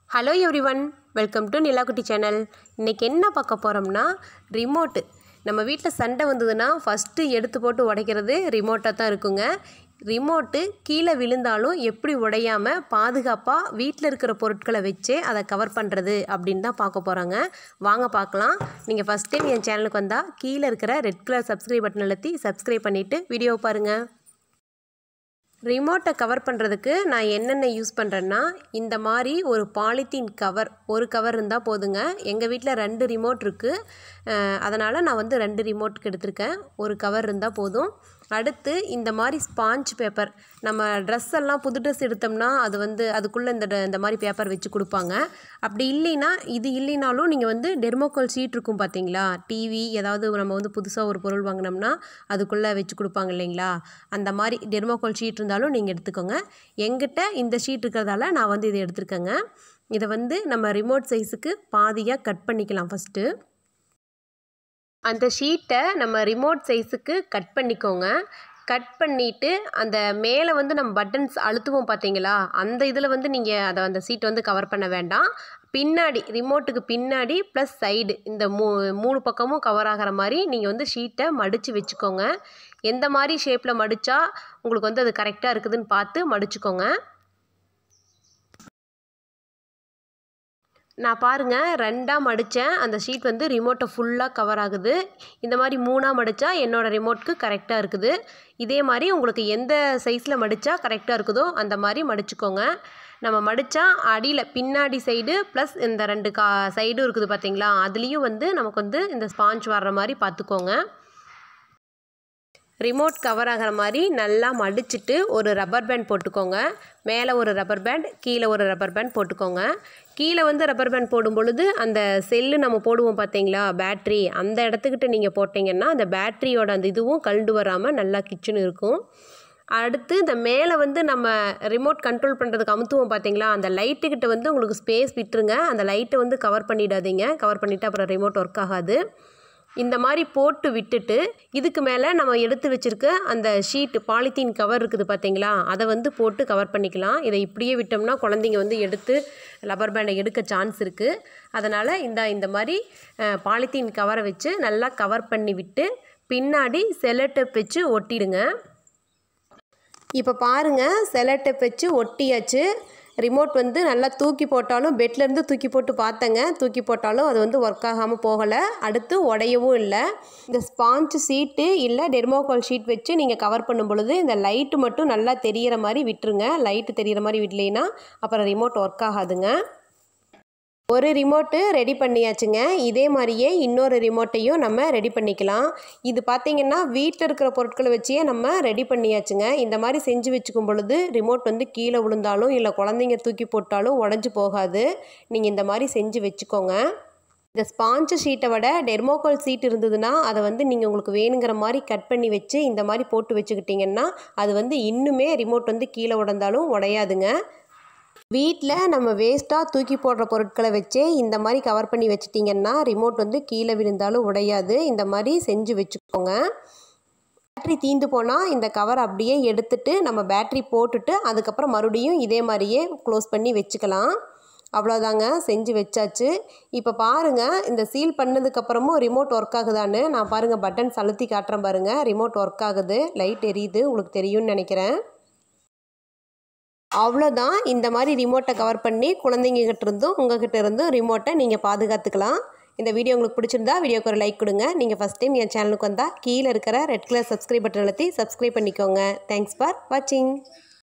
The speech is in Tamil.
hello everyone welcome to Nilakutti channel இன்றைக்கி என்ன பார்க்க போகிறோம்னா ரிமோட்டு நம்ம வீட்டில் சண்டை வந்ததுன்னா ஃபஸ்ட்டு எடுத்து போட்டு உடைக்கிறது ரிமோட்டாக தான் இருக்குங்க ரிமோட்டு கீழே விழுந்தாலும் எப்படி உடையாமல் பாதுகாப்பாக வீட்டில் இருக்கிற பொருட்களை வச்சே அதை கவர் பண்ணுறது அப்படின்னு தான் பார்க்க போகிறாங்க வாங்க பார்க்கலாம் நீங்கள் ஃபஸ்ட் டைம் என் சேனலுக்கு வந்தால் கீழே இருக்கிற ரெட் கலர் சப்ஸ்கிரைப் பட்டன் அழுத்தி சப்ஸ்கிரைப் பண்ணிவிட்டு வீடியோ பாருங்கள் ரிமோட்டை கவர் பண்ணுறதுக்கு நான் என்னென்ன யூஸ் பண்ணுறேன்னா இந்த மாதிரி ஒரு பாலித்தீன் கவர் ஒரு கவர் இருந்தால் போதுங்க எங்கள் வீட்டில் ரெண்டு ரிமோட் இருக்குது அதனால் நான் வந்து ரெண்டு ரிமோட்டுக்கு எடுத்திருக்கேன் ஒரு கவர் இருந்தால் போதும் அடுத்து இந்த மாதிரி ஸ்பாஞ்ச் பேப்பர் நம்ம ட்ரெஸ் எல்லாம் புது ட்ரெஸ் எடுத்தோம்னா அது வந்து அதுக்குள்ளே இந்த ட- இந்த மாதிரி பேப்பர் வச்சு கொடுப்பாங்க அப்படி இல்லைன்னா இது இல்லைனாலும் நீங்கள் வந்து டெர்மோகால் ஷீட் இருக்கும் பார்த்தீங்களா டிவி ஏதாவது நம்ம வந்து புதுசாக ஒரு பொருள் வாங்கினோம்னா அதுக்குள்ளே வச்சு கொடுப்பாங்க இல்லைங்களா அந்த மாதிரி டெர்மோகால் ஷீட் இருந்தாலும் நீங்கள் எடுத்துக்கோங்க எங்கிட்ட இந்த ஷீட் இருக்கிறதால நான் வந்து இதை எடுத்திருக்கேங்க இதை வந்து நம்ம ரிமோட் சைஸுக்கு பாதியாக கட் பண்ணிக்கலாம் ஃபஸ்ட்டு அந்த ஷீட்டை நம்ம ரிமோட் சைஸுக்கு கட் பண்ணிக்கோங்க கட் பண்ணிவிட்டு அந்த மேலே வந்து நம்ம பட்டன்ஸ் அழுத்துவோம் பார்த்தீங்களா அந்த இதில் வந்து நீங்கள் அதை அந்த சீட்டை வந்து கவர் பண்ண வேண்டாம் பின்னாடி ரிமோட்டுக்கு பின்னாடி ப்ளஸ் சைடு இந்த மூ மூணு பக்கமும் கவர் ஆகிற மாதிரி நீங்கள் வந்து ஷீட்டை மடித்து வச்சுக்கோங்க எந்த மாதிரி ஷேப்பில் மடித்தா உங்களுக்கு வந்து அது கரெக்டாக இருக்குதுன்னு பார்த்து மடிச்சுக்கோங்க நான் பாருங்கள் ரெண்டாக மடித்தேன் அந்த ஷீட் வந்து ரிமோட்டை ஃபுல்லாக கவர் ஆகுது இந்த மாதிரி மூணாக மடித்தா என்னோடய ரிமோட்க்கு கரெக்டாக இருக்குது இதே மாதிரி உங்களுக்கு எந்த சைஸில் மடித்தா கரெக்டாக இருக்குதோ அந்த மாதிரி மடிச்சுக்கோங்க நம்ம மடித்தா அடியில் பின்னாடி சைடு ப்ளஸ் இந்த ரெண்டு கா சைடும் இருக்குது பார்த்தீங்களா அதுலேயும் வந்து நமக்கு வந்து இந்த ஸ்பாஞ்ச் வர்ற மாதிரி பார்த்துக்கோங்க ரிமோட் கவர் ஆகிற மாதிரி நல்லா மடிச்சிட்டு ஒரு ரப்பர் பேண்ட் போட்டுக்கோங்க மேலே ஒரு ரப்பர் பேண்ட் கீழே ஒரு ரப்பர் பேண்ட் போட்டுக்கோங்க கீழே வந்து ரப்பர் பேண்ட் போடும் பொழுது அந்த செல்லு நம்ம போடுவோம் பார்த்தீங்களா பேட்ரி அந்த இடத்துக்கிட்ட நீங்கள் போட்டிங்கன்னா அந்த பேட்ரியோட அந்த இதுவும் கழண்டு வராமல் நல்லா கிச்சன் இருக்கும் அடுத்து இந்த மேலே வந்து நம்ம ரிமோட் கண்ட்ரோல் பண்ணுறதுக்கு அமுத்துவோம் பார்த்தீங்களா அந்த லைட்டுக்கிட்ட வந்து உங்களுக்கு ஸ்பேஸ் விட்டுருங்க அந்த லைட்டை வந்து கவர் பண்ணிடாதீங்க கவர் பண்ணிவிட்டு அப்புறம் ரிமோட் ஒர்க் ஆகாது இந்த மாதிரி போட்டு விட்டுட்டு இதுக்கு மேலே நம்ம எடுத்து வச்சுருக்க அந்த ஷீட்டு பாலித்தீன் கவர் இருக்குது பார்த்தீங்களா அதை வந்து போட்டு கவர் பண்ணிக்கலாம் இதை இப்படியே விட்டோம்னா குழந்தைங்க வந்து எடுத்து ரப்பர் பேண்டை எடுக்க சான்ஸ் இருக்குது அதனால் இந்த இந்த மாதிரி பாலித்தீன் கவரை வச்சு நல்லா கவர் பண்ணி விட்டு பின்னாடி செலட்டப் வச்சு ஒட்டிடுங்க இப்போ பாருங்கள் செலட்டப் வச்சு ஒட்டியாச்சு ரிமோட் வந்து நல்லா தூக்கி போட்டாலும் பெட்லேருந்து தூக்கி போட்டு பார்த்தேங்க தூக்கி போட்டாலும் அது வந்து ஒர்க் ஆகாமல் போகலை அடுத்து உடையவும் இல்லை இந்த ஸ்பாஞ்ச் சீட்டு இல்லை டெர்மோகால் ஷீட் வச்சு நீங்கள் கவர் பண்ணும் பொழுது இந்த லைட்டு மட்டும் நல்லா தெரியிற மாதிரி விட்டுருங்க லைட்டு தெரியிற மாதிரி விடலைன்னா அப்புறம் ரிமோட் ஒர்க் ஆகாதுங்க ஒரு ரிமோட்டு ரெடி பண்ணியாச்சுங்க இதே மாதிரியே இன்னொரு ரிமோட்டையும் நம்ம ரெடி பண்ணிக்கலாம் இது பார்த்திங்கன்னா வீட்டில் இருக்கிற பொருட்களை வச்சே நம்ம ரெடி பண்ணியாச்சுங்க இந்த மாதிரி செஞ்சு வச்சுக்கும் பொழுது ரிமோட் வந்து கீழே விழுந்தாலும் இல்லை குழந்தைங்க தூக்கி போட்டாலும் உடஞ்சி போகாது நீங்கள் இந்த மாதிரி செஞ்சு வச்சுக்கோங்க இந்த ஸ்பாஞ்சு ஷீட்டை விட டெர்மோகால் சீட் இருந்ததுன்னா அதை வந்து நீங்கள் உங்களுக்கு வேணுங்கிற மாதிரி கட் பண்ணி வச்சு இந்த மாதிரி போட்டு வச்சுக்கிட்டிங்கன்னா அது வந்து இன்னுமே ரிமோட் வந்து கீழே உடந்தாலும் உடையாதுங்க வீட்டில் நம்ம வேஸ்ட்டாக தூக்கி போடுற பொருட்களை வச்சே இந்த மாதிரி கவர் பண்ணி வச்சிட்டிங்கன்னா ரிமோட் வந்து கீழே விழுந்தாலும் உடையாது இந்த மாதிரி செஞ்சு வச்சுக்கோங்க பேட்ரி தீந்து போனால் இந்த கவர் அப்படியே எடுத்துட்டு நம்ம பேட்ரி போட்டுட்டு அதுக்கப்புறம் மறுபடியும் இதே மாதிரியே க்ளோஸ் பண்ணி வச்சுக்கலாம் அவ்வளோதாங்க செஞ்சு வச்சாச்சு இப்போ பாருங்கள் இந்த சீல் பண்ணதுக்கப்புறமும் ரிமோட் ஒர்க் ஆகுதான்னு நான் பாருங்கள் பட்டன்ஸ் அழுத்தி காட்டுறேன் பாருங்கள் ரிமோட் ஒர்க் ஆகுது லைட் எரியுது உங்களுக்கு தெரியும்னு நினைக்கிறேன் அவ்வளோதான் இந்த மாதிரி ரிமோட்டை கவர் பண்ணி குழந்தைங்ககிட்ட இருந்தும் உங்ககிட்ட இருந்தும் ரிமோட்டை நீங்கள் பாதுகாத்துக்கலாம் இந்த வீடியோ உங்களுக்கு பிடிச்சிருந்தா வீடியோக்கு ஒரு லைக் கொடுங்க நீங்கள் ஃபஸ்ட் டைம் என் சேனலுக்கு வந்தால் கீழே இருக்கிற ரெட் கலர் சப்ஸ்கிரைப் பட்டன் அழுத்தி சப்ஸ்கிரைப் பண்ணிக்கோங்க தேங்க்ஸ் ஃபார் வாட்சிங்